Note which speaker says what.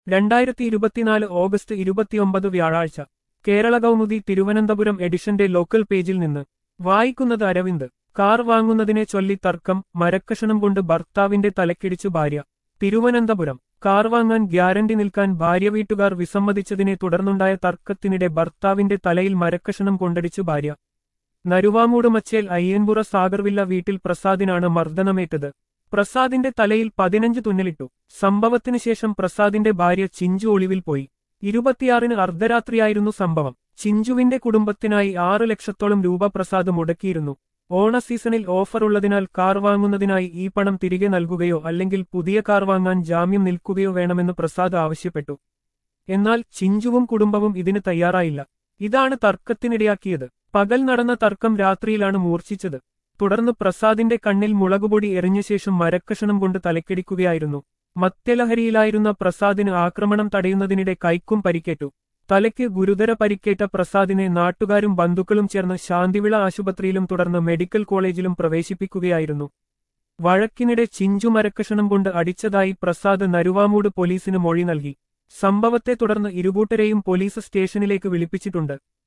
Speaker 1: രണ്ടായിരത്തി ഇരുപത്തിനാല് ഓഗസ്റ്റ് ഇരുപത്തിയൊമ്പത് വ്യാഴാഴ്ച കേരള കൗമുദി തിരുവനന്തപുരം എഡിഷന്റെ ലോക്കൽ പേജിൽ നിന്ന് വായിക്കുന്നത് അരവിന്ദ് കാർ വാങ്ങുന്നതിനെ ചൊല്ലി തർക്കം മരക്കഷണം കൊണ്ട് ഭർത്താവിന്റെ തലക്കിടിച്ചു ഭാര്യ തിരുവനന്തപുരം കാർ വാങ്ങാൻ ഗ്യാരണ്ടി നിൽക്കാൻ ഭാര്യ വീട്ടുകാർ വിസമ്മതിച്ചതിനെ തുടർന്നുണ്ടായ തർക്കത്തിനിടെ ഭർത്താവിന്റെ തലയിൽ മരക്കഷണം കൊണ്ടടിച്ചു ഭാര്യ നരുവാമൂട് മച്ചേൽ അയ്യൻപുറ സാഗർവില്ല വീട്ടിൽ പ്രസാദിനാണ് മർദ്ദനമേറ്റത് പ്രസാദിന്റെ തലയിൽ പതിനഞ്ച് തുന്നലിട്ടു സംഭവത്തിനു ശേഷം പ്രസാദിന്റെ ഭാര്യ ചിഞ്ചു ഒളിവിൽ പോയി ഇരുപത്തിയാറിന് അർദ്ധരാത്രിയായിരുന്നു സംഭവം ചിഞ്ചുവിന്റെ കുടുംബത്തിനായി ആറ് ലക്ഷത്തോളം രൂപ പ്രസാദ് മുടക്കിയിരുന്നു ഓണ സീസണിൽ ഓഫർ ഉള്ളതിനാൽ കാർ വാങ്ങുന്നതിനായി ഈ പണം തിരികെ നൽകുകയോ അല്ലെങ്കിൽ പുതിയ കാർ വാങ്ങാൻ ജാമ്യം നിൽക്കുകയോ വേണമെന്ന് പ്രസാദ് ആവശ്യപ്പെട്ടു എന്നാൽ ചിഞ്ചുവും കുടുംബവും ഇതിന് തയ്യാറായില്ല ഇതാണ് തർക്കത്തിനിടയാക്കിയത് പകൽ നടന്ന തർക്കം രാത്രിയിലാണ് മൂർച്ഛിച്ചത് തുടർന്ന് പ്രസാദിന്റെ കണ്ണിൽ മുളകുപൊടി എറിഞ്ഞ ശേഷം മരക്കഷണം കൊണ്ട് തലക്കിടിക്കുകയായിരുന്നു മദ്യലഹരിയിലായിരുന്ന പ്രസാദിന് ആക്രമണം തടയുന്നതിനിടെ കൈക്കും പരിക്കേറ്റു തലയ്ക്ക് ഗുരുതര പരിക്കേറ്റ പ്രസാദിനെ നാട്ടുകാരും ബന്ധുക്കളും ചേർന്ന് ശാന്തിവിള ആശുപത്രിയിലും തുടർന്ന് മെഡിക്കൽ കോളേജിലും പ്രവേശിപ്പിക്കുകയായിരുന്നു വഴക്കിനിടെ ചിഞ്ചു മരക്കഷണം കൊണ്ട് അടിച്ചതായി പ്രസാദ് നരുവാമൂട് പോലീസിന് മൊഴി നൽകി സംഭവത്തെ തുടർന്ന് ഇരുകൂട്ടരെയും പോലീസ് സ്റ്റേഷനിലേക്ക് വിളിപ്പിച്ചിട്ടുണ്ട്